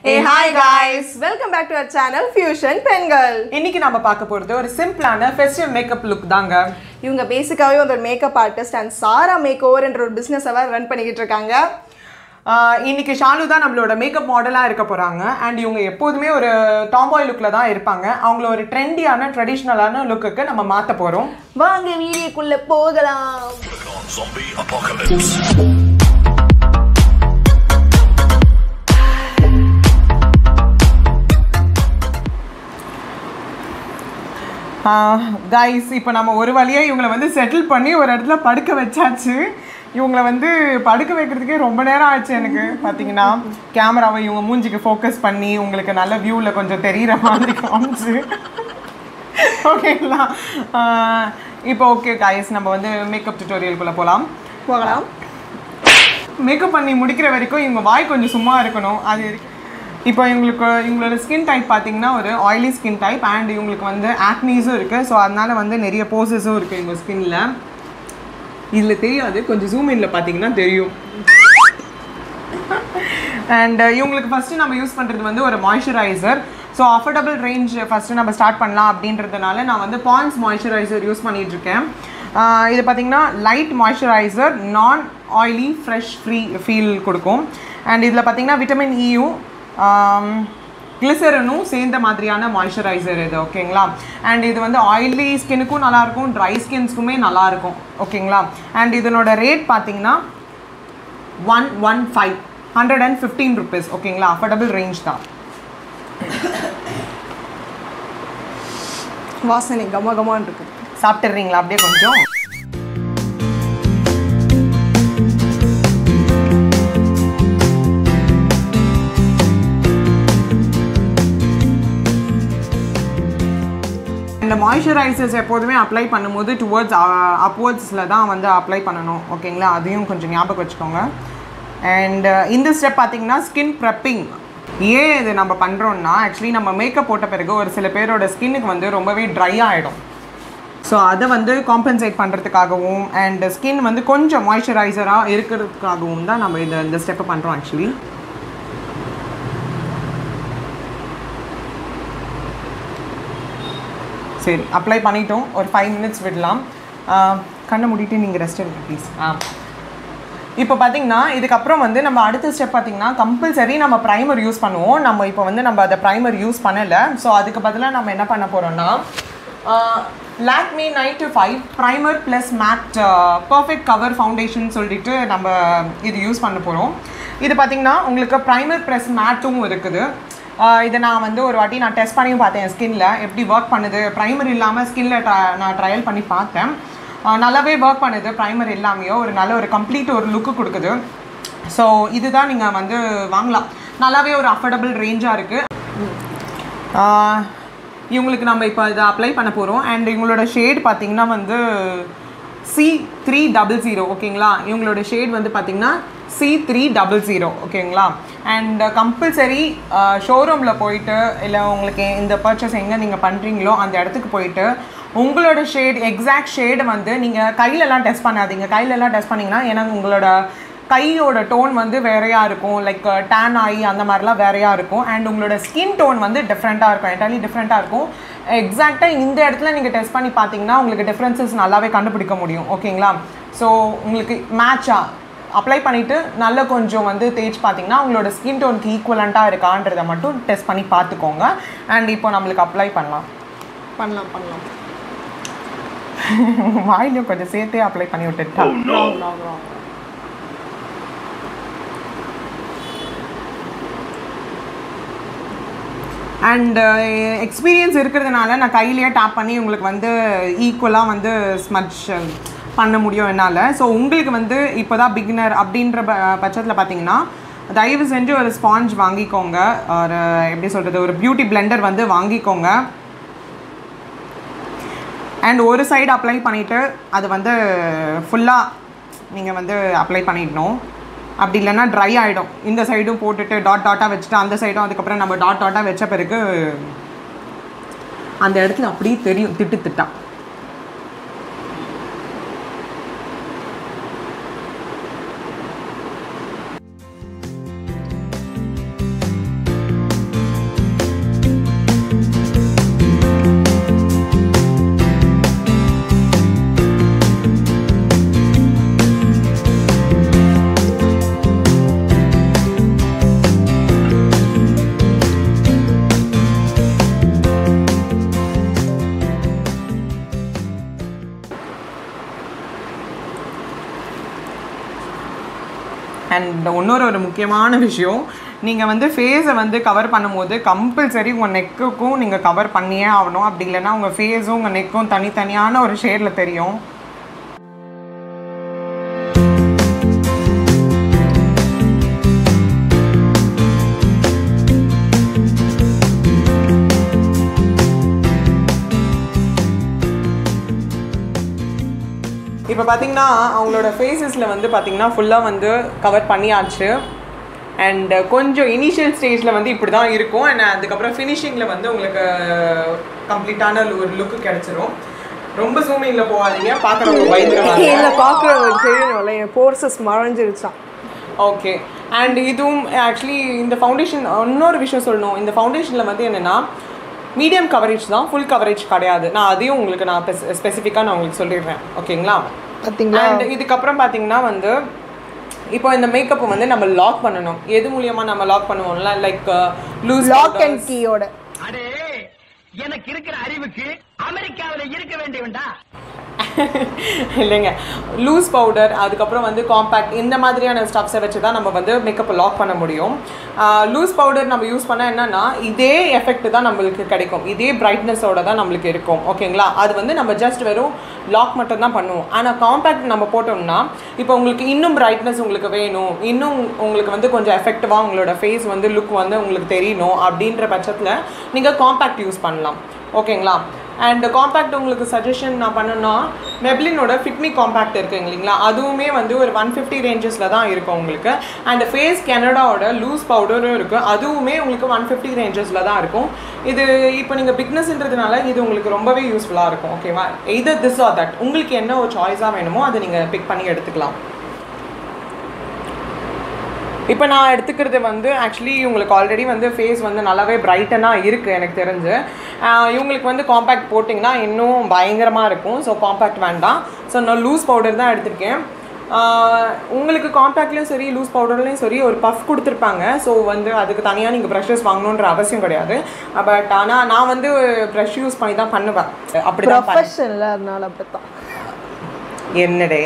A hi guys welcome back to our channel fusion பெண்கள் இன்னைக்கு நம்ம பார்க்க போறது ஒரு சிம்பிளான ஃபெஸ்டிவ் மேக்கப் லுக் தாங்க இவங்க பேசிக்காவே வந்து ஒரு மேக்கப் ஆர்டிஸ்ட் அண்ட் சாரா மேக் ஓவர்ன்ற ஒரு பிஸ்னஸ் ரன் பண்ணிக்கிட்டு இருக்காங்க ஆஹ் இன்னைக்கு ஷாலு தான் நம்மளோட மேக்கப் மாடலாக இருக்க போறாங்க அண்ட் இவங்க எப்போதுமே ஒரு டாம்பாய் லுக்ல தான் இருப்பாங்க அவங்கள ஒரு ட்ரெண்டியான ட்ரெடிஷ்னலான லுக்குக்கு நம்ம மாற்ற போறோம் வாங்க வீடியோக்குள்ள போகலாம் on zombie apocalypse. கைஸ் இப்போ நம்ம ஒரு வழியாக இவங்களை வந்து செட்டில் பண்ணி ஒரு இடத்துல படுக்க வச்சாச்சு இவங்களை வந்து படுக்க வைக்கிறதுக்கே ரொம்ப நேரம் ஆச்சு எனக்கு பார்த்தீங்கன்னா கேமராவை இவங்க மூஞ்சிக்கு ஃபோக்கஸ் பண்ணி உங்களுக்கு நல்ல வியூவில் கொஞ்சம் தெரிகிற மாதிரி காமிச்சு ஓகேங்களா ஆஹ் இப்போ ஓகே கைஸ் நம்ம வந்து மேக்கப் டியூட்டோரியல்குள்ளே போகலாம் போகலாம் மேக்கப் பண்ணி முடிக்கிற வரைக்கும் இவங்க வாய் கொஞ்சம் சும்மா இருக்கணும் அது இப்போ இவங்களுக்கு இவங்களோட ஸ்கின் டைப் பார்த்தீங்கன்னா ஒரு ஆயிலி ஸ்கின் டைப் அண்ட் இவங்களுக்கு வந்து ஆக்னீஸும் இருக்குது ஸோ அதனால வந்து நிறைய போசஸும் இருக்குது இவங்க ஸ்கின்ல இதில் தெரியாது கொஞ்சம் ஜூம் இன்ல பார்த்தீங்கன்னா தெரியும் அண்ட் இவங்களுக்கு ஃபஸ்ட்டு நம்ம யூஸ் பண்ணுறது வந்து ஒரு moisturiser so affordable range first நம்ம ஸ்டார்ட் பண்ணலாம் அப்படின்றதுனால நான் வந்து பான்ஸ் மாய்ஸ்சரைசர் யூஸ் பண்ணிட்டு இருக்கேன் ஆஹ் இது பார்த்தீங்கன்னா லைட் மாய்ஸ்சரைசர் நான் ஆயிலி ஃப்ரெஷ் ஃப்ரீ ஃபீல் கொடுக்கும் அண்ட் இதில் பார்த்தீங்கன்னா விட்டமின் இயும் கிளிசரனும் சேர்ந்த மாதிரியான மாய்ஸ்சரைசர் இது ஓகேங்களா அண்ட் இது வந்து ஆயிலி ஸ்கின்னுக்கும் நல்லாயிருக்கும் ட்ரை ஸ்கின்ஸ்க்குமே நல்லாயிருக்கும் ஓகேங்களா அண்ட் இதனோட ரேட் பார்த்தீங்கன்னா one one five hundred and fifteen rupees ஓகேங்களா அஃபோர்டபுள் ரேஞ்ச் தான் வாசனை கம கமான்னு இருக்கு சாப்பிட்டுறீங்களா அப்படியே கொஞ்சம் இந்த மாய்ஸ்சரைசர்ஸ் எப்போதுமே அப்ளை பண்ணும்போது டுவர்ட்ஸ் அப்வர்ட்ஸில் தான் வந்து அப்ளை பண்ணணும் ஓகேங்களா அதையும் கொஞ்சம் ஞாபகம் வச்சுக்கோங்க அண்ட் இந்த ஸ்டெப் பார்த்தீங்கன்னா ஸ்கின் ப்ரெப்பிங் ஏன் இது நம்ம பண்ணுறோம்னா ஆக்சுவலி நம்ம மேக்கப் போட்ட பிறகு ஒரு சில பேரோட ஸ்கின்னுக்கு வந்து ரொம்பவே ட்ரை ஆகிடும் ஸோ அதை வந்து காம்பன்சேட் பண்ணுறதுக்காகவும் அண்ட் ஸ்கின் வந்து கொஞ்சம் மாய்ஸ்சரைசராக இருக்கிறதுக்காகவும் தான் நம்ம இந்த இந்த ஸ்டெப்பை பண்ணுறோம் ஆக்சுவலி சரி அப்ளை பண்ணிட்டோம் ஒரு ஃபைவ் மினிட்ஸ் விடலாம் ஆஹ் கண்ணை மூடிட்டு நீங்கள் ரெஸ்ட் எடுங்க ப்ளீஸ் ஆ இப்போ பார்த்தீங்கன்னா இதுக்கப்புறம் வந்து நம்ம அடுத்த ஸ்டெப் பார்த்தீங்கன்னா கம்பல்சரி நம்ம ப்ரைமர் யூஸ் பண்ணுவோம் நம்ம இப்போ வந்து நம்ம அதை ப்ரைமர் யூஸ் பண்ணலை ஸோ அதுக்கு பதிலாக நம்ம என்ன பண்ண போகிறோம்னா Lakme nine to five primer plus matte perfect cover foundation சொல்லிட்டு நம்ம இது யூஸ் பண்ண போகிறோம் இது பார்த்தீங்கன்னா உங்களுக்கு ப்ரைமர் ப்ளஸ் மேட்டும் இருக்குது ஆஹ் இதை நான் வந்து ஒரு வாட்டி நான் டெஸ்ட் பண்ணியும் பார்த்தேன் ஸ்கின்ல எப்படி ஒர்க் பண்ணுது ப்ரைமர் இல்லாமல் ஸ்கின்ல நான் ட்ரையல் பண்ணி பார்த்தேன் ஆஹ் நல்லாவே ஒர்க் பண்ணுது ப்ரைமர் இல்லாமையோ ஒரு நல்ல ஒரு கம்ப்ளீட் ஒரு லுக்கு கொடுக்குது ஸோ இதுதான் நீங்கள் வந்து வாங்கலாம் நல்லாவே ஒரு அஃபோர்டபுள் ரேஞ்சாக இருக்குது இவங்களுக்கு நம்ம இப்போ இதை அப்ளை பண்ண போகிறோம் அண்ட் இவங்களோட ஷேட் பார்த்தீங்கன்னா வந்து சி த்ரீ டபுள் ஜீரோ ஓகேங்களா இவங்களோட ஷேட் வந்து பார்த்தீங்கன்னா சி த்ரீ டபுள் ஜீரோ ஓகேங்களா அண்ட் கம்பல்சரி ஷோரூமில் போயிட்டு இல்லை உங்களுக்கு இந்த பர்ச்சேஸ் எங்கே நீங்கள் பண்ணுறீங்களோ அந்த இடத்துக்கு போயிட்டு உங்களோட ஷேட் எக்ஸாக்ட் ஷேடு வந்து நீங்கள் கையிலலாம் டெஸ்ட் பண்ணாதீங்க கையிலலாம் டெஸ்ட் பண்ணிங்கன்னா ஏன்னா உங்களோட கையோட டோன் வந்து வேறையாக இருக்கும் லைக் டேன் ஆகி அந்த மாதிரிலாம் வேறையாக இருக்கும் அண்ட் உங்களோட ஸ்கின் டோன் வந்து டிஃப்ரெண்ட்டாக இருக்கும் என்டையர்லி டிஃப்ரெண்ட்டாக இருக்கும் எக்ஸாக்டாக இந்த இடத்துல நீங்கள் டெஸ்ட் பண்ணி பார்த்தீங்கன்னா உங்களுக்கு டிஃப்ரென்சஸ் நல்லாவே கண்டுபிடிக்க முடியும் ஓகேங்களா ஸோ உங்களுக்கு மேட்சாக அப்ளை பண்ணிவிட்டு நல்ல கொஞ்சம் வந்து தேய்ச்சி பார்த்தீங்கன்னா உங்களோட ஸ்கின் டோனுக்கு ஈக்குவலண்ட்டாக இருக்கான்றதை மட்டும் டெஸ்ட் பண்ணி பார்த்துக்கோங்க அண்ட் இப்போ நம்மளுக்கு அப்ளை பண்ணலாம் பண்ணலாம் பண்ணலாம் வாயிலையும் கொஞ்சம் சேர்த்தே அப்ளை பண்ணி விட்டுட்டா Wrong, wrong, wrong. And experience இருக்கிறதுனால நான் கையிலேயே டேப் பண்ணி உங்களுக்கு வந்து ஈக்குவலாக வந்து ஸ்மட்ச் பண்ண முடியும் என்னால் ஸோ உங்களுக்கு வந்து இப்போ தான் பிகினர் அப்படின்ற ப பட்சத்தில் பார்த்தீங்கன்னா தயவு செஞ்சு ஒரு ஸ்பாஞ்ச் வாங்கிக்கோங்க ஒரு எப்படி சொல்கிறது ஒரு பியூட்டி பிளெண்டர் வந்து வாங்கிக்கோங்க அண்ட் ஒரு சைடு அப்ளை பண்ணிவிட்டு அது வந்து ஃபுல்லாக நீங்கள் வந்து அப்ளை பண்ணிடணும் அப்படி இல்லைன்னா ட்ரை ஆகிடும் இந்த சைடும் போட்டுட்டு டாட் டாட்டாக வச்சுட்டு அந்த சைடும் அதுக்கப்புறம் நம்ம டாட் டாட்டாக வச்ச பிறகு அந்த இடத்துல அப்படியே தெரியும் திட்டு திட்டா அண்ட் இன்னொரு ஒரு முக்கியமான விஷயம் நீங்கள் வந்து ஃபேஸை வந்து கவர் பண்ணும்போது கம்பல்சரி உங்கள் நெக்குக்கும் நீங்கள் கவர் பண்ணியே ஆகணும் அப்படி இல்லைன்னா உங்கள் ஃபேஸும் உங்கள் நெக்கும் தனித்தனியான ஒரு ஷேடில் தெரியும் இப்போ பார்த்தீங்கன்னா அவங்களோட ஃபேஸஸில் வந்து பார்த்தீங்கன்னா ஃபுல்லாக வந்து கவர் பண்ணியாச்சு அண்ட் கொஞ்சம் இனிஷியல் ஸ்டேஜில் வந்து இப்படி தான் இருக்கும் அண்ட் அதுக்கப்புறம் ஃபினிஷிங்கில் வந்து உங்களுக்கு கம்ப்ளீட்டான ஒரு லுக்கு கிடச்சிரும் ரொம்ப சூமிங்கில் போகாதீங்க பார்க்குறவங்க பயந்துருவாங்க இல்ல பாக்குறவங்களுக்கு தெரியணும்ல என் போர்சஸ் மறைஞ்சிருச்சான் ஓகே அண்ட் இதுவும் ஆக்சுவலி இந்த ஃபவுண்டேஷன் இன்னொரு விஷயம் சொல்லணும் இந்த ஃபவுண்டேஷனில் வந்து என்னென்னா மீடியம் கவரேஜ் தான் ஃபுல் கவரேஜ் கிடையாது நான் அதையும் உங்களுக்கு நான் ஸ்பெசிஃபிக்காக நான் உங்களுக்கு சொல்லிடுறேன் ஓகேங்களா பாத்தீங்களா அண்ட் இதுக்கப்புறம் பார்த்தீங்கன்னா வந்து இப்போ இந்த மேக்கப்பை வந்து நம்ம லாக் பண்ணணும் எது மூலியமாக நம்ம லாக் பண்ணுவோம்ல லைக் லூஸ் லாக் அண்ட் கீயோட அடே எனக்கு இருக்கிற அறிவுக்கு அமெரிக்காவில இருக்க வேண்டியவன்டா இல்லைங்க லூஸ் பவுடர் அதுக்கப்புறம் வந்து காம்பேக்ட் இந்த மாதிரியான ஸ்டப்ஸை வச்சு தான் நம்ம வந்து மேக்கப்பை லாக் பண்ண முடியும் லூஸ் பவுடர் நம்ம யூஸ் பண்ணால் என்னன்னா இதே எஃபெக்ட் தான் நம்மளுக்கு கிடைக்கும் இதே பிரைட்னஸோட தான் நம்மளுக்கு இருக்கும் ஓகேங்களா அது வந்து நம்ம ஜஸ்ட் வெறும் லாக் மட்டும் தான் பண்ணுவோம் ஆனால் காம்பேக்ட் நம்ம போட்டோம்னா இப்போ உங்களுக்கு இன்னும் பிரைட்னஸ் உங்களுக்கு வேணும் இன்னும் உங்களுக்கு வந்து கொஞ்சம் எஃபெக்டிவாக உங்களோட ஃபேஸ் வந்து லுக் வந்து உங்களுக்கு தெரியணும் அப்படின்ற பட்சத்தில் நீங்கள் காம்பேக்ட் யூஸ் பண்ணலாம் ஓகேங்களா அண்ட் காம்பேக்ட் உங்களுக்கு சஜஷன் நான் பண்ணணும்னா மெப்ளினோட ஃபிட்மி காம்பேக்ட் இருக்குங்க இல்லைங்களா அதுவுமே வந்து ஒரு ஒன் ஃபிஃப்டி ரேஞ்சஸில் தான் இருக்கும் உங்களுக்கு அண்ட் ஃபேஸ் கனடாவோட லூஸ் பவுடரும் இருக்குது அதுவுமே உங்களுக்கு ஒன் ஃபிஃப்டி ரேஞ்சஸில் தான் இருக்கும் இது இப்போ நீங்கள் பிக்னஸ்ன்றதுனால இது உங்களுக்கு ரொம்பவே யூஸ்ஃபுல்லாக இருக்கும் ஓகேவா எய்தர் திஸ் ஆர் தட் உங்களுக்கு என்ன ஒரு சாய்ஸாக வேணுமோ அதை நீங்கள் பிக் பண்ணி எடுத்துக்கலாம் இப்போ நான் எடுத்துக்கிறது வந்து ஆக்சுவலி இவங்களுக்கு ஆல்ரெடி வந்து ஃபேஸ் வந்து நல்லாவே பிரைட்டனாக இருக்குது எனக்கு தெரிஞ்சு ஆஹ் இவங்களுக்கு வந்து காம்பேக்ட் போட்டிங்கன்னா இன்னும் பயங்கரமாக இருக்கும் ஸோ காம்பேக்ட் வேண்டாம் ஸோ நான் லூஸ் பவுடர் தான் எடுத்திருக்கேன் ஆஹ் உங்களுக்கு காம்பேக்ட்லேயும் சரி லூஸ் பவுடர்லேயும் சரி ஒரு பஃப் கொடுத்துருப்பாங்க ஸோ வந்து அதுக்கு தனியாக நீங்கள் ப்ரஷஸ் வாங்கணுன்ற அவசியம் கிடையாது பட் ஆனால் நான் வந்து ப்ரஷ் யூஸ் பண்ணி தான் பண்ணுவேன் அப்படி தான் ப்ரொஃபஷன்ல அதனால அப்படித்தான் என்னடே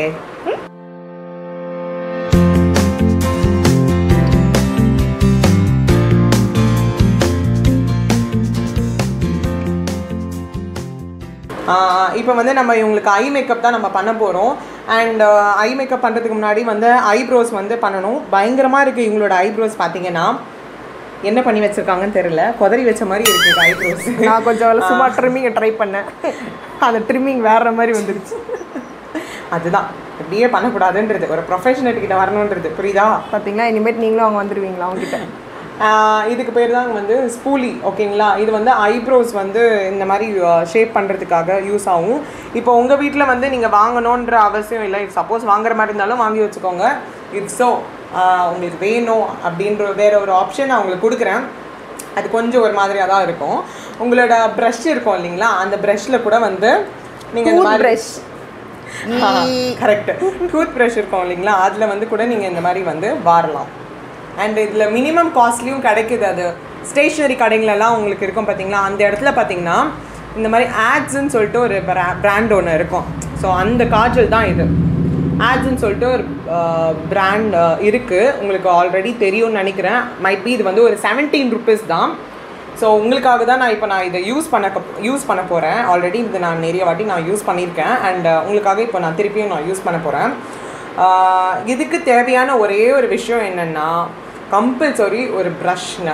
இப்போ வந்து நம்ம இவங்களுக்கு ஐ மேக்கப் தான் நம்ம பண்ண போகிறோம் அண்ட் ஐ மேக்கப் பண்ணுறதுக்கு முன்னாடி வந்து ஐப்ரோஸ் வந்து பண்ணணும் பயங்கரமாக இருக்குது இவங்களோட ஐப்ரோஸ் பார்த்தீங்கன்னா என்ன பண்ணி வச்சுருக்காங்கன்னு தெரியல குதறி வச்ச மாதிரி இருக்குது ஐப்ரோஸ் நான் கொஞ்சம் சும்மா ட்ரிம்மிங்கை ட்ரை பண்ணேன் அந்த ட்ரிம்மிங் வேற மாதிரி வந்துருச்சு அதுதான் இப்படியே பண்ணக்கூடாதுன்றது ஒரு ப்ரொஃபஷனல் கிட்ட வரணுன்றது புரியுதா பாத்தீங்களா இனிமேட் நீங்களும் அவங்க வந்துருவீங்களா அவங்க கிட்ட ஆஹ் இதுக்கு பேர் தான் வந்து ஸ்பூலி ஓகேங்களா இது வந்து ஐப்ரோஸ் வந்து இந்த மாதிரி ஷேப் பண்ணுறதுக்காக யூஸ் ஆகும் இப்போ உங்கள் வீட்டில் வந்து நீங்கள் வாங்கணுன்ற அவசியம் இல்லை சப்போஸ் வாங்குற மாதிரி இருந்தாலும் வாங்கி வச்சுக்கோங்க இட்ஸ் ஸோ உங்களுக்கு வேணும் அப்படின்ற வேற ஒரு ஆப்ஷன் நான் உங்களுக்கு கொடுக்குறேன் அது கொஞ்சம் ஒரு மாதிரியாக தான் இருக்கும் உங்களோட ப்ரஷ் இருக்கும் இல்லைங்களா அந்த ப்ரஷ்ல கூட வந்து நீங்கள் இந்த மாதிரி ப்ரஷ் கரெக்ட் டூத் ப்ரஷ் இருக்கும் இல்லைங்களா அதில் வந்து கூட நீங்கள் இந்த மாதிரி வந்து வாரலாம் அண்ட் இதில் மினிமம் காஸ்ட்லியும் கிடைக்குது அது ஸ்டேஷ்னரி கடைங்களெல்லாம் உங்களுக்கு இருக்கும் பார்த்தீங்களா அந்த இடத்துல பார்த்தீங்கன்னா இந்த மாதிரி ஆட்ஸ்ன்னு சொல்லிட்டு ஒரு பிராண்ட் ஒன்று இருக்கும் ஸோ அந்த காஜல் தான் இது ஆட்ஸ்ன்னு சொல்லிட்டு ஒரு பிராண்ட் இருக்குது உங்களுக்கு ஆல்ரெடி தெரியும்னு நினைக்கிறேன் மைட் பி இது வந்து ஒரு செவன்டீன் ருபீஸ் தான் ஸோ உங்களுக்காக தான் நான் இப்போ நான் இதை யூஸ் பண்ண யூஸ் பண்ண போகிறேன் ஆல்ரெடி இது நான் நிறைய வாட்டி நான் யூஸ் பண்ணியிருக்கேன் அண்ட் உங்களுக்காக இப்போ நான் திருப்பியும் நான் யூஸ் பண்ண போகிறேன் இதுக்கு தேவையான ஒரே ஒரு விஷயம் என்னென்னா கம்பல்சரி ஒரு ப்ரஷ்ங்க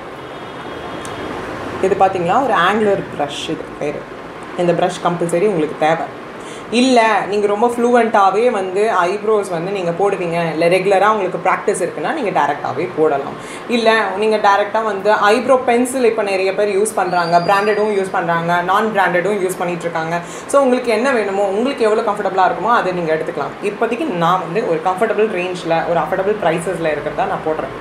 இது பார்த்தீங்களா ஒரு ஆங்குலர் ப்ரஷ் இது பேர் இந்த ப்ரஷ் கம்பல்சரி உங்களுக்கு தேவை இல்லை நீங்கள் ரொம்ப ஃப்ளூவெண்ட்டாகவே வந்து ஐப்ரோஸ் வந்து நீங்கள் போடுவீங்க இல்லை ரெகுலராக உங்களுக்கு ப்ராக்டிஸ் இருக்குன்னா நீங்கள் டேரெக்டாகவே போடலாம் இல்லை நீங்கள் டேரெக்டாக வந்து ஐப்ரோ பென்சில் இப்போ நிறைய பேர் யூஸ் பண்ணுறாங்க பிராண்டடும் யூஸ் பண்ணுறாங்க நான் பிராண்டடும் யூஸ் பண்ணிட்டு இருக்காங்க ஸோ உங்களுக்கு என்ன வேணுமோ உங்களுக்கு எவ்வளோ கம்ஃபர்டபுளாக இருக்குமோ அதை நீங்கள் எடுத்துக்கலாம் இப்போதைக்கு நான் வந்து ஒரு கம்ஃபர்டபுள் ரேஞ்சில் ஒரு அஃபோர்டபுள் ப்ரைஸஸில் இருக்கிறதா நான் போடுறேன்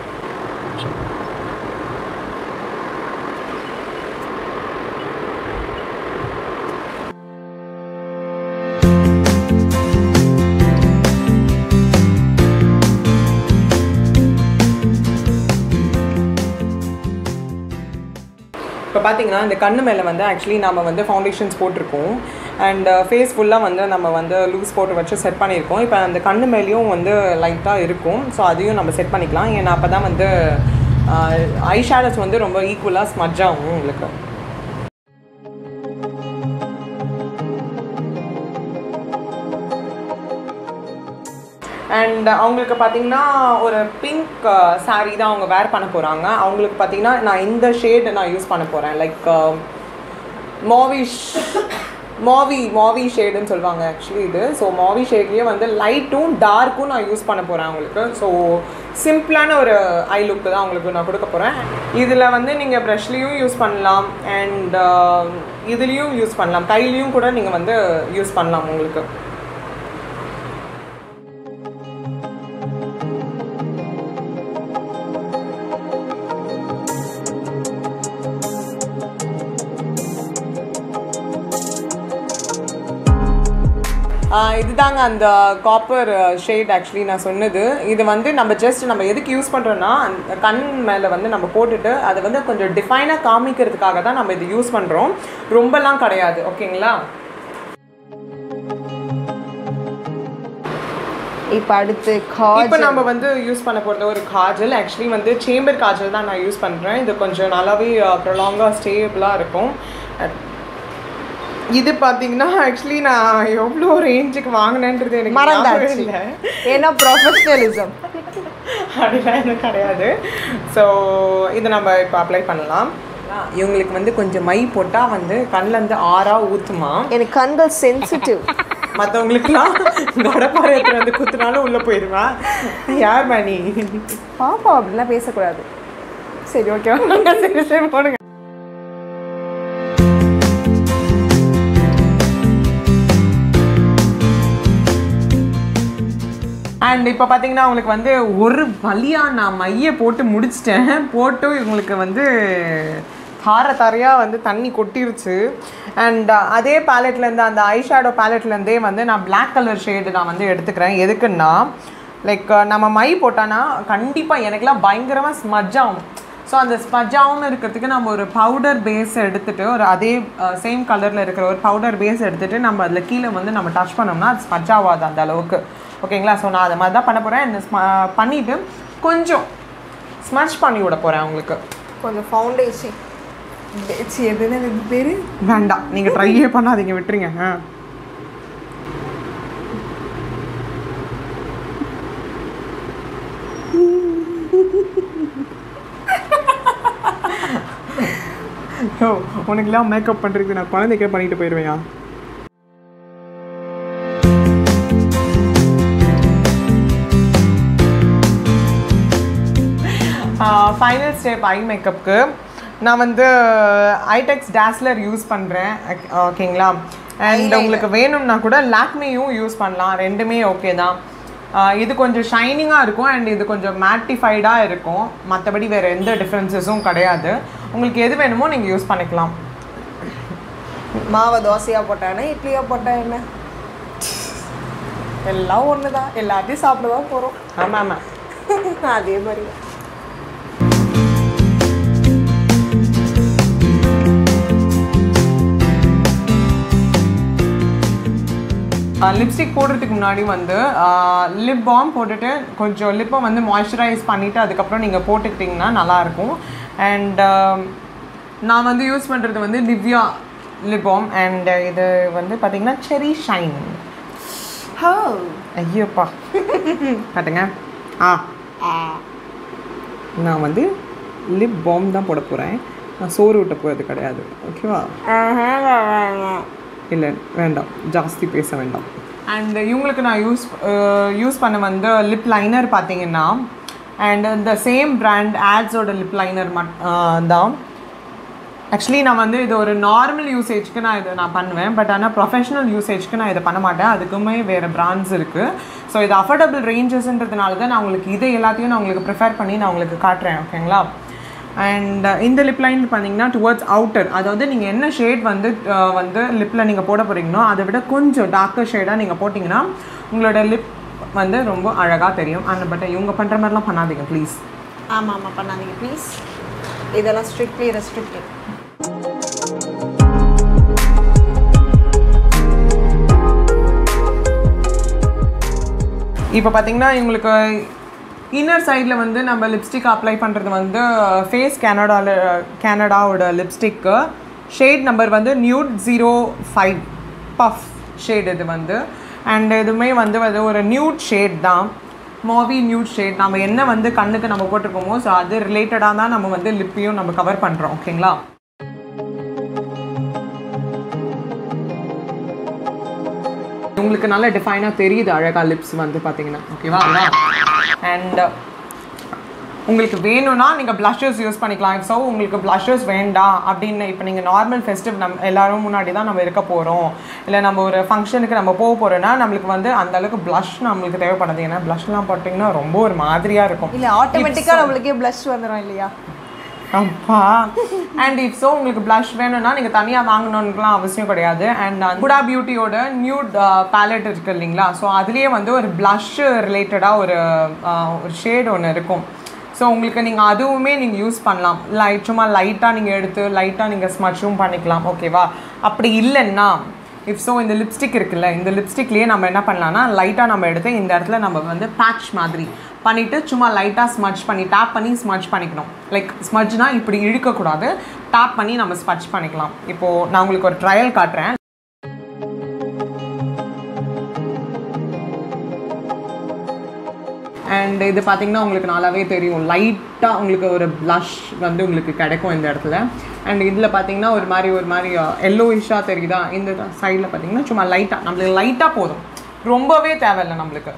இப்போ பார்த்தீங்கன்னா இந்த கண்ணு மேலே வந்து ஆக்சுவலி நம்ம வந்து ஃபவுண்டேஷன்ஸ் போட்டிருக்கோம் அண்ட் ஃபேஸ் ஃபுல்லாக வந்து நம்ம வந்து லூஸ் போட்டு வச்சு செட் பண்ணியிருக்கோம் இப்போ அந்த கண்ணு மேலேயும் வந்து லைட்டாக இருக்கும் ஸோ அதையும் நம்ம செட் பண்ணிக்கலாம் ஏன்னா அப்போ தான் வந்து ஐ ஷேடோஸ் வந்து ரொம்ப ஈக்குவலாக ஸ்மட்ஜ் ஆகும் உங்களுக்கு அண்ட் அவங்களுக்கு பார்த்தீங்கன்னா ஒரு பிங்க் saree தான் அவங்க வேர் பண்ண போகிறாங்க அவங்களுக்கு பார்த்தீங்கன்னா நான் இந்த ஷேடு நான் யூஸ் பண்ண போகிறேன் லைக் மாவிஷ் மாவி மாவி ஷேடுன்னு சொல்லுவாங்க ஆக்சுவலி இது ஸோ மாவி ஷேட்லேயே வந்து லைட்டும் டார்க்கும் நான் யூஸ் பண்ண போகிறேன் அவங்களுக்கு ஸோ சிம்பிளான ஒரு ஐ லுக்கு தான் அவங்களுக்கு நான் கொடுக்க போகிறேன் இதில் வந்து நீங்கள் ப்ரஷ்லேயும் யூஸ் பண்ணலாம் அண்ட் இதுலேயும் யூஸ் பண்ணலாம் கையிலையும் கூட நீங்கள் வந்து யூஸ் பண்ணலாம் உங்களுக்கு ஆஹ் இதுதாங்க அந்த காப்பர் ஷேட் ஆக்சுவலி நான் சொன்னது இது வந்து நம்ம ஜஸ்ட் நம்ம எதுக்கு யூஸ் பண்ணுறோன்னா அந்த கண் மேலே வந்து நம்ம போட்டுட்டு அதை வந்து கொஞ்சம் டிஃபைனாக காமிக்கிறதுக்காக தான் நம்ம இது யூஸ் பண்ணுறோம் ரொம்பலாம் கிடையாது ஓகேங்களா இப்போ அடுத்து இப்போ காஜல் நம்ம வந்து யூஸ் பண்ண போகிறது ஒரு காஜல் ஆக்சுவலி வந்து சேம்பர் காஜல் தான் நான் யூஸ் பண்ணுறேன் இது கொஞ்சம் நல்லாவே ப்ரொலாங்காக ஸ்டேபிளாக இருக்கும் இது பார்த்தீங்கன்னா ஆக்சுவலி நான் எவ்வளோ ரேஞ்சுக்கு வாங்கினேன்றது எனக்கு ஞாபகம் மறந்தாச்சு இல்லை. ஏன்னா ப்ரொஃபஷனலிசம் அப்படிலாம் எதுவும் கிடையாது ஸோ இதை நம்ம இப்போ அப்ளை பண்ணலாம் இவங்களுக்கு வந்து கொஞ்சம் மை போட்டால் வந்து கண்ணிலேருந்து ஆறா ஊற்றுமா எனக்கு கண்கள் சென்சிட்டிவ் மற்றவங்களுக்குலாம் கடப்பாறை எடுத்துட்டு வந்து குத்துனாலும் உள்ளே போயிடுவா யார் மணி பாப்பா அப்படிலாம் பேசக்கூடாது சரி ஓகே சரி சரி போடுங்க அண்ட் இப்போ பார்த்தீங்கன்னா அவங்களுக்கு வந்து ஒரு வழியாக நான் மையை போட்டு முடிச்சிட்டேன் போட்டு இவங்களுக்கு வந்து தார தாரையாக வந்து தண்ணி கொட்டிருச்சு அண்ட் அதே பேலட்லேருந்து அந்த ஐ ஷேடோ பேலட்லேருந்தே வந்து நான் Black கலர் ஷேடு நான் வந்து எடுத்துக்கிறேன் எதுக்குன்னா லைக் நம்ம மை போட்டானா கண்டிப்பாக எனக்குலாம் பயங்கரமாக ஸ்மஜ் ஆகும் ஸோ அந்த ஸ்மஜ் ஆகாமல் இருக்கிறதுக்கு நம்ம ஒரு பவுடர் பேஸ் எடுத்துட்டு ஒரு அதே சேம் கலரில் இருக்கிற ஒரு பவுடர் பேஸ் எடுத்துட்டு நம்ம அதில் கீழே வந்து நம்ம டச் பண்ணோம்னா அது ஸ்மஜ் ஆகாது அந்த அளவுக்கு ஓகேங்களா ஸோ நான் அதை மாதிரி தான் பண்ண போகிறேன் இந்த ஸ்ம பண்ணிவிட்டு கொஞ்சம் ஸ்மட்ச் பண்ணி விட போகிறேன் அவங்களுக்கு கொஞ்சம் ஃபவுண்டேஷன் எதுன்னு இது பேர் வேண்டாம் நீங்கள் ட்ரையே பண்ணாதீங்க விட்டுருங்க ஆ ஓ உனக்குலாம் மேக்கப் பண்ணுறதுக்கு நான் குழந்தைக்கே பண்ணிட்டு போயிடுவேயா ஃபைனல் ஸ்டெப் ஐ மேக்கப்புக்கு நான் வந்து ஐடெக்ஸ் டேஸ்லர் யூஸ் பண்ணுறேன் ஓகேங்களா அண்ட் உங்களுக்கு வேணும்னா கூட லாக்மியும் யூஸ் பண்ணலாம் ரெண்டுமே ஓகே தான் ஆஹ் இது கொஞ்சம் ஷைனிங்காக இருக்கும் அண்ட் இது கொஞ்சம் மேட்டிஃபைடாக இருக்கும் மற்றபடி வேறு எந்த டிஃப்ரென்சஸும் கிடையாது உங்களுக்கு எது வேணுமோ நீங்கள் யூஸ் பண்ணிக்கலாம் மாவை தோசையாக போட்டானே இட்லியாக போட்டா என்ன எல்லாம் ஒன்று தான் எல்லாத்தையும் சாப்பிட தான் போகிறோம் ஆமாம் ஆமாம் அதே மாதிரி தான். லிப்ஸ்டிக் போடுறதுக்கு முன்னாடி வந்து லிப் பாம் போட்டுட்டு கொஞ்சம் லிப்பை வந்து மாய்ஸ்சரைஸ் பண்ணிவிட்டு அதுக்கப்புறம் நீங்கள் போட்டுக்கிட்டிங்கன்னா நல்லாயிருக்கும் அண்ட் நான் வந்து யூஸ் பண்ணுறது வந்து நிவ்யா லிப் பாம் அண்ட் இது வந்து பார்த்திங்கன்னா செரி ஷைன் ஹோ ஐயோப்பா காட்டுங்க ஆ நான் வந்து லிப் பாம் தான் போட போகிறேன் நான் சோறு விட்ட போகிறது கிடையாது ஓகேவா இல்லை வேண்டாம் ஜாஸ்தி பேச வேண்டாம் அண்ட் இவங்களுக்கு நான் யூஸ் யூஸ் பண்ண வந்து லிப் லைனர் பார்த்தீங்கன்னா அண்ட் இந்த சேம் பிராண்ட் ஆட்ஸோட லிப் லைனர் மட் தான் ஆக்சுவலி நான் வந்து இது ஒரு நார்மல் யூசேஜ்க்கு நான் இதை நான் பண்ணுவேன் பட் ஆனால் ப்ரொஃபஷனல் யூசேஜ்க்கு நான் இதை பண்ண மாட்டேன் அதுக்குமே வேறு பிராண்ட்ஸ் இருக்குது ஸோ இது அஃபோர்டபுள் ரேஞ்சஸ்ன்றதுனால தான் நான் உங்களுக்கு இதை எல்லாத்தையும் நான் உங்களுக்கு ப்ரிஃபர் பண்ணி நான் உங்களுக்கு காட்டுறேன் ஓகேங்களா அண்ட் இந்த லிப் லைன் பார்த்தீங்கன்னா டுவர்ட்ஸ் அவுட்டர் அதாவது நீங்கள் என்ன ஷேட் வந்து அஹ், வந்து லிப்பில் நீங்கள் போட போகிறீங்களோ அதை விட கொஞ்சம் டார்க்கர் ஷேடாக நீங்கள் போட்டிங்கன்னா உங்களோட லிப் வந்து ரொம்ப அழகாக தெரியும் ஆனால் பட் இவங்க பண்ணுற மாதிரிலாம் பண்ணாதீங்க ப்ளீஸ் ஆமாம் ஆமாம் பண்ணாதீங்க ப்ளீஸ் இதெல்லாம் ஸ்ட்ரிக்ட்லி ரெஸ்ட்ரிக்டட் இப்போ பார்த்தீங்கன்னா இவங்களுக்கு இன்னர் சைடில் வந்து நம்ம லிப்ஸ்டிக் அப்ளை பண்ணுறது வந்து ஃபேஸ் கனடாவில் கனடாவோட லிப்ஸ்டிக்கு ஷேட் நம்பர் வந்து nude zero five puff shade இது வந்து அண்ட் இதுவுமே வந்து அது ஒரு நியூட் ஷேட் தான் மாவி நியூட் ஷேட் நம்ம என்ன வந்து கண்ணுக்கு நம்ம போட்டிருக்கோமோ ஸோ அது ரிலேட்டடாக தான் நம்ம வந்து லிப்பையும் நம்ம கவர் பண்ணுறோம் ஓகேங்களா உங்களுக்கு நல்ல டிஃபைனாக தெரியுது அழகா லிப்ஸ் வந்து பார்த்தீங்கன்னா ஓகேவா அண்ட் உங்களுக்கு வேணும்னா நீங்கள் blushes யூஸ் பண்ணிக்கலாம் ஸோ உங்களுக்கு blushes வேண்டாம் அப்படின்னு இப்போ நீங்கள் நார்மல் ஃபெஸ்டிவ் நம்ம எல்லாரும் முன்னாடி தான் நம்ம இருக்க போகிறோம் இல்லை நம்ம ஒரு ஃபங்க்ஷனுக்கு நம்ம போக போகிறோன்னா நம்மளுக்கு வந்து அந்த அளவுக்கு blush நம்மளுக்கு தேவைப்படாது ஏன்னா blushலாம் போட்டிங்கன்னா ரொம்ப ஒரு மாதிரியாக இருக்கும் இல்ல ஆட்டோமேட்டிக்கா நம்மளுக்கே ப்ளஷ் வந்துடும் இல்லையா அப்பா அண்ட் இஃப் ஸோ உங்களுக்கு ப்ளஷ் வேணும்னா நீங்கள் தனியாக வாங்கணுன்னுலாம் அவசியம் கிடையாது அண்ட் குடா பியூட்டியோட நியூட் பேலட் இருக்கு இல்லைங்களா ஸோ அதுலேயே வந்து ஒரு ப்ளஷ் ரிலேட்டடாக ஒரு ஆஹ், ஒரு ஷேட் ஒன்று இருக்கும் ஸோ உங்களுக்கு நீங்கள் அதுவுமே நீங்கள் யூஸ் பண்ணலாம் லைட் சும்மா லைட்டாக நீங்கள் எடுத்து லைட்டாக நீங்கள் ஸ்மச்சும் பண்ணிக்கலாம் ஓகேவா அப்படி இல்லைன்னா இஃப் ஸோ இந்த லிப்ஸ்டிக் இருக்குல்ல இந்த லிப்ஸ்டிக்லேயே நம்ம என்ன பண்ணலாம்னா லைட்டாக நம்ம எடுத்து இந்த இடத்துல நம்ம வந்து பேட்ச் மாதிரி பண்ணிவிட்டு சும்மா லைட்டாக ஸ்மட்ச் பண்ணி டேப் பண்ணி ஸ்மட்ச் பண்ணிக்கணும் லைக் ஸ்மட்ச்னா இப்படி இழுக்கக்கூடாது டேப் பண்ணி நம்ம ஸ்மட்ச் பண்ணிக்கலாம் இப்போது நான் உங்களுக்கு ஒரு ட்ரையல் காட்டுறேன் அண்ட் இது பார்த்தீங்கன்னா உங்களுக்கு நல்லாவே தெரியும் லைட்டாக உங்களுக்கு ஒரு ப்ளஷ் வந்து உங்களுக்கு கிடைக்கும் இந்த இடத்துல அண்ட் இதில் பார்த்தீங்கன்னா ஒரு மாதிரி ஒரு மாதிரி எல்லோயிஷாக தெரியுதா இந்த சைடில் பார்த்தீங்கன்னா சும்மா லைட்டாக நம்மளுக்கு லைட்டாக போதும் ரொம்பவே தேவையில்லை நம்மளுக்கு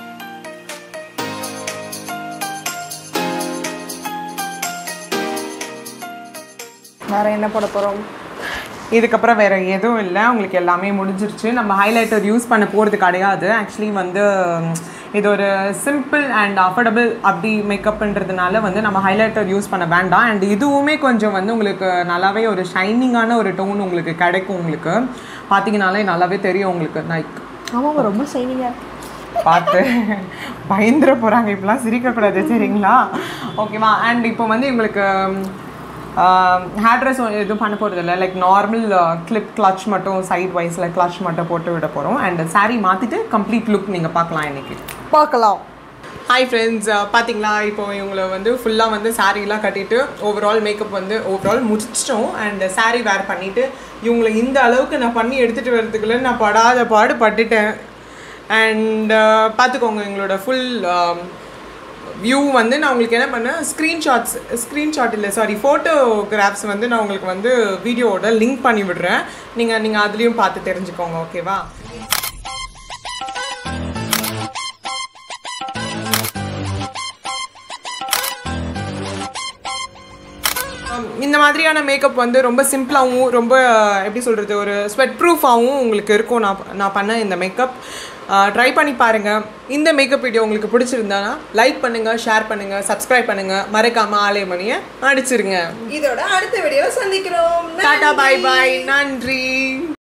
வேற என்ன போட போறோம் இதுக்கப்புறம் வேறு எதுவும் இல்லை உங்களுக்கு எல்லாமே முடிஞ்சிருச்சு நம்ம ஹைலைட்டர் யூஸ் பண்ண போகிறது கிடையாது ஆக்சுவலி வந்து ம், இது ஒரு சிம்பிள் அண்ட் அஃபோர்டபுள் அப்படி மேக்கப்ன்றதுனால வந்து நம்ம ஹைலைட்டர் யூஸ் பண்ண வேண்டாம் அண்ட் இதுவுமே கொஞ்சம் வந்து உங்களுக்கு நல்லாவே ஒரு ஷைனிங்கான ஒரு டோன் உங்களுக்கு கிடைக்கும் உங்களுக்கு பார்த்தீங்கனாலே நல்லாவே தெரியும் உங்களுக்கு லைக் ஆமாம் ரொம்ப ஷைனிங்கா பார்த்து பயந்துட போகிறாங்க இப்படிலாம் சிரிக்கக்கூடாது சரிங்களா ஓகேவா அண்ட் இப்போ வந்து உங்களுக்கு ஹேர் ட்ரெஸ் எதுவும் பண்ண போகிறது இல்லை லைக் நார்மல் கிளிப் கிளச் மட்டும் சைட் வைஸில் கிளச் மட்டும் போட்டு விட போகிறோம் அண்ட் saree மாற்றிட்டு கம்ப்ளீட் லுக் நீங்கள் பார்க்கலாம் இன்னைக்கு பார்க்கலாம் ஹாய் ஃப்ரெண்ட்ஸ் பார்த்தீங்களா இப்போ இவங்களை வந்து ஃபுல்லாக வந்து சாரீலாம் கட்டிட்டு ஓவரால் மேக்கப் வந்து ஓவரால் முடிச்சிட்டோம் அண்ட் saree வேர் பண்ணிவிட்டு இவங்களை இந்த அளவுக்கு நான் பண்ணி எடுத்துகிட்டு வரதுக்குள்ள நான் படாத பாடு பட்டுட்டேன் அண்ட் பார்த்துக்கோங்க எங்களோட ஃபுல் வியூ வந்து நான் உங்களுக்கு என்ன பண்ணேன் ஸ்க்ரீன்ஷாட்ஸ் ஸ்க்ரீன்ஷாட் இல்லை சாரி ஃபோட்டோகிராஃப்ஸ் வந்து நான் உங்களுக்கு வந்து வீடியோவோட லிங்க் பண்ணி விடுறேன் நீங்கள் நீங்கள் அதுலேயும் பார்த்து தெரிஞ்சுக்கோங்க ஓகேவா Um, இந்த மாதிரியான மேக்கப் வந்து ரொம்ப சிம்பிளாகவும் ரொம்ப எப்படி சொல்கிறது ஒரு ஸ்வெட் ப்ரூஃபாகவும் உங்களுக்கு இருக்கும் நான் நான் பண்ண இந்த மேக்கப் ட்ரை பண்ணி பாருங்கள் இந்த மேக்கப் வீடியோ உங்களுக்கு பிடிச்சிருந்தானா லைக் பண்ணுங்கள் ஷேர் பண்ணுங்கள் சப்ஸ்கிரைப் பண்ணுங்கள் மறக்காமல் ஆலயமணியை அடிச்சிருங்க இதோட அடுத்த வீடியோவை சந்திக்கிறோம் டாடா பாய் பாய் நன்றி